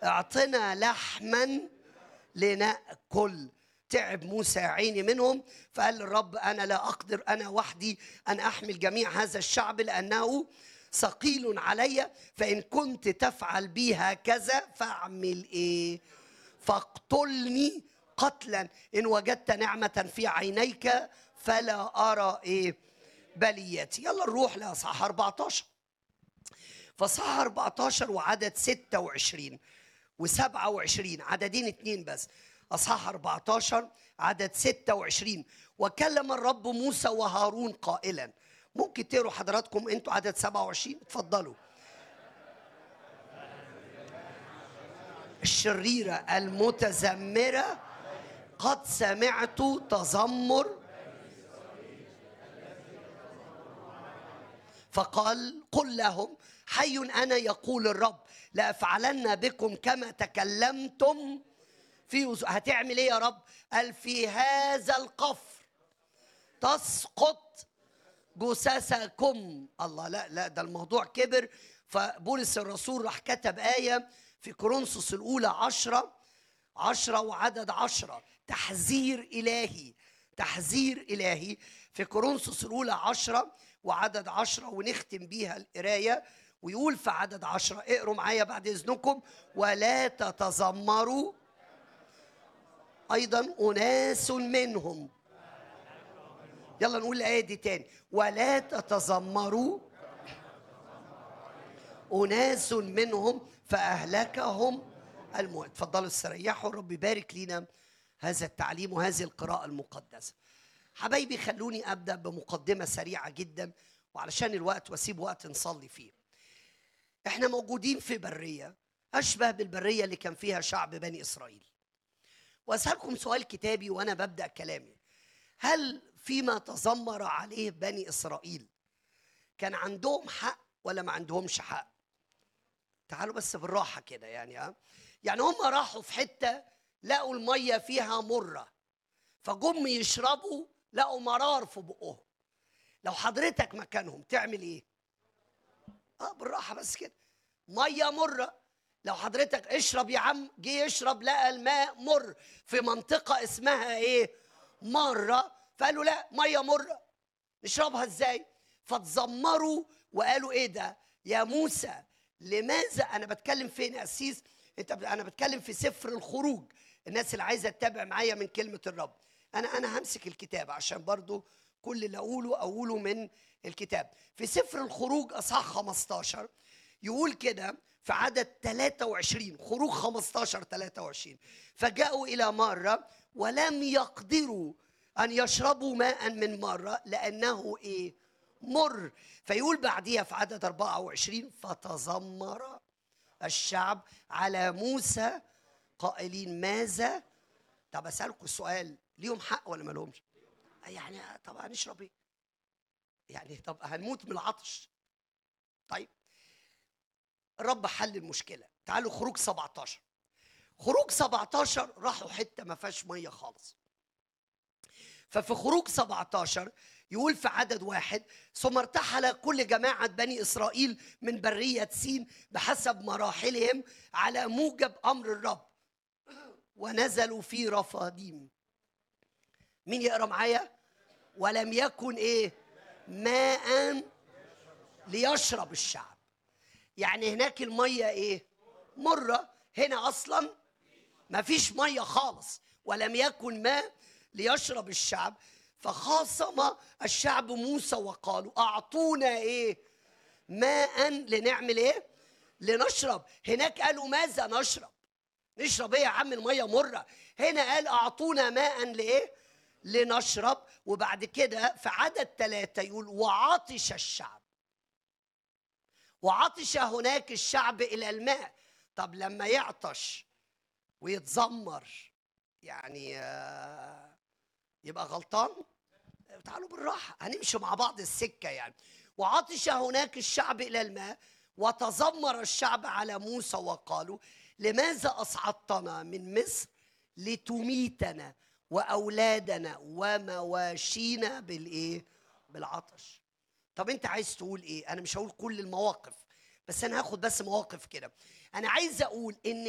اعطنا لحما لناكل تعب موسى يا عيني منهم فقال للرب انا لا اقدر انا وحدي ان احمل جميع هذا الشعب لانه ثقيل علي فان كنت تفعل بي هكذا فاعمل ايه فاقتلني قتلا ان وجدت نعمه في عينيك فلا ارى ايه بليتي يلا نروح لاصحاح 14 فصح 14 وعدد 26 و27 عددين اتنين بس اصحاح 14 عدد 26 وكلم الرب موسى وهارون قائلا ممكن تقروا حضراتكم انتوا عدد 27 اتفضلوا الشريرة المتذمرة قد سمعت تذمر فقال قل لهم حي انا يقول الرب لافعلن بكم كما تكلمتم في هتعمل ايه يا رب قال في هذا القفر تسقط جثثكم الله لا لا ده الموضوع كبر فبولس الرسول راح كتب آية في كورنثوس الأولى عشرة عشرة وعدد عشرة تحذير إلهي تحذير إلهي في كورنثوس الأولى عشرة وعدد عشرة ونختم بيها القراية ويقول في عدد عشرة اقروا معايا بعد إذنكم ولا تتذمروا أيضا أناس منهم يلا نقول الآية دي تاني ولا تتذمروا أناس منهم فأهلكهم الموت تفضلوا استريحوا رب يبارك لنا هذا التعليم وهذه القراءة المقدسة حبايبي خلوني أبدأ بمقدمة سريعة جدا وعلشان الوقت واسيب وقت نصلي فيه احنا موجودين في برية أشبه بالبرية اللي كان فيها شعب بني إسرائيل وأسألكم سؤال كتابي وأنا ببدأ كلامي هل فيما تذمر عليه بني إسرائيل كان عندهم حق ولا ما عندهمش حق تعالوا بس بالراحة كده يعني ها يعني هم راحوا في حتة لقوا المية فيها مرة فجم يشربوا لقوا مرار في بقهم لو حضرتك مكانهم تعمل ايه اه بالراحه بس كده ميه مره لو حضرتك اشرب يا عم جه يشرب لقى الماء مر في منطقه اسمها ايه مره فقالوا لا ميه مره نشربها ازاي فتذمروا وقالوا ايه ده يا موسى لماذا انا بتكلم فين يا اسيس انت انا بتكلم في سفر الخروج الناس اللي عايزه تتابع معايا من كلمه الرب انا انا همسك الكتاب عشان برضو كل اللي اقوله اقوله من الكتاب في سفر الخروج اصحاح 15 يقول كده في عدد 23 خروج 15 23 فجاءوا الى مره ولم يقدروا ان يشربوا ماء من مره لانه ايه مر فيقول بعديها في عدد 24 فتذمر الشعب على موسى قائلين ماذا طب اسالكم السؤال ليهم حق ولا ما لهمش يعني طب هنشرب ايه يعني طب هنموت من العطش طيب الرب حل المشكله تعالوا خروج 17 خروج 17 راحوا حته ما فيهاش ميه خالص ففي خروج 17 يقول في عدد واحد ثم ارتحل كل جماعة بني إسرائيل من برية سين بحسب مراحلهم على موجب أمر الرب ونزلوا في رفاديم مين يقرا معايا ولم يكن ايه ماء ليشرب الشعب يعني هناك الميه ايه مره هنا اصلا ما فيش ميه خالص ولم يكن ماء ليشرب الشعب فخاصم الشعب موسى وقالوا اعطونا ايه ماء لنعمل ايه لنشرب هناك قالوا ماذا نشرب نشرب ايه يا عم الميه مره هنا قال اعطونا ماء لايه لنشرب وبعد كده في عدد ثلاثة يقول وعطش الشعب وعطش هناك الشعب إلى الماء طب لما يعطش ويتذمر يعني آه، يبقى غلطان تعالوا بالراحة هنمشي مع بعض السكة يعني وعطش هناك الشعب إلى الماء وتذمر الشعب على موسى وقالوا لماذا أصعدتنا من مصر لتميتنا واولادنا ومواشينا بالايه بالعطش طب انت عايز تقول ايه انا مش هقول كل المواقف بس انا هاخد بس مواقف كده انا عايز اقول ان